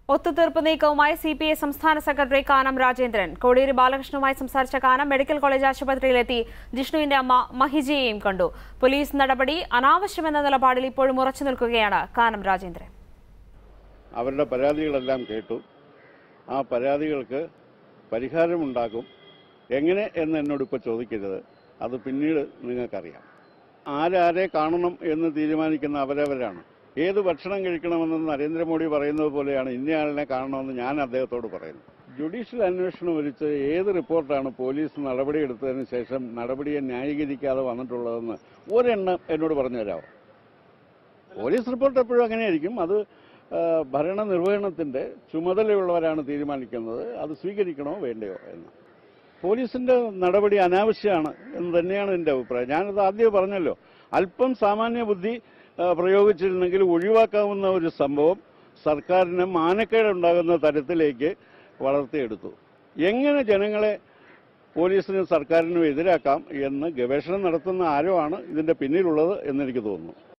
ഒത്തുതീർപ്പ് നീക്കവുമായി C P I സംസ്ഥാന സെക്രട്ടറി കാനം രാജേന്ദ്രൻ കോടിയേരി ബാലകൃഷ്ണനുമായി സംസാരിച്ച കാനം മെഡിക്കൽ കോളേജ് ആശുപത്രിയിലെത്തി ജിഷ്ണുവിന്റെ അമ്മ മഹിജയെയും കണ്ടു പോലീസ് നടപടി അനാവശ്യമെന്ന നിലപാടിൽ ഇപ്പോഴും ഉറച്ചു നിൽക്കുകയാണ് കാനം രാജേന്ദ്രൻ അവരുടെ പരാതികളെല്ലാം കേട്ടു ആ പരാതികൾക്ക് പരിഹാരമുണ്ടാകും എങ്ങനെ എന്ന് എന്നോട് ഇപ്പോൾ ചോദിക്കരുത് അത് പിന്നീട് നിങ്ങൾക്കറിയാം ആരാരെ കാണണം എന്ന് തീരുമാനിക്കുന്ന അവരവരാണ് ഏത് ഭക്ഷണം കഴിക്കണമെന്ന് നരേന്ദ്രമോദി പറയുന്നത് പോലെയാണ് ഇന്നയാളിനെ കാണണമെന്ന് ഞാൻ അദ്ദേഹത്തോട് പറയുന്നു ജുഡീഷ്യൽ അന്വേഷണം ഒരിച്ച് ഏത് റിപ്പോർട്ടാണ് പോലീസ് നടപടിയെടുത്തതിന് ശേഷം നടപടിയെ ന്യായീകരിക്കാതെ വന്നിട്ടുള്ളതെന്ന് ഒരെണ്ണം എന്നോട് പറഞ്ഞു തരാമോ പോലീസ് റിപ്പോർട്ട് എപ്പോഴും അങ്ങനെയായിരിക്കും അത് ആ, ഭരണനിർവഹണത്തിന്റെ ചുമതലയുള്ളവരാണ് തീരുമാനിക്കുന്നത് അത് സ്വീകരിക്കണോ വേണ്ടയോ എന്ന് പോലീസിന്റെ നടപടി അനാവശ്യമാണ് എന്ന് തന്നെയാണ് എന്റെ അഭിപ്രായം ഞാനത് ആദ്യം പറഞ്ഞല്ലോ അല്പം സാമാന്യ ബുദ്ധി ആ, പ്രയോഗിച്ചിരുന്നെങ്കിൽ ഒഴിവാക്കാവുന്ന ഒരു സംഭവം സർക്കാരിന് മാനക്കേടുണ്ടാകുന്ന തരത്തിലേക്ക് വളർത്തിയെടുത്തു എങ്ങനെ ജനങ്ങളെ പോലീസിനും സർക്കാരിനും എതിരാക്കാം എന്ന് ഗവേഷണം നടത്തുന്ന ആരോ ആണ് ഇതിന്റെ പിന്നിലുള്ളത് എന്നെനിക്ക് തോന്നുന്നു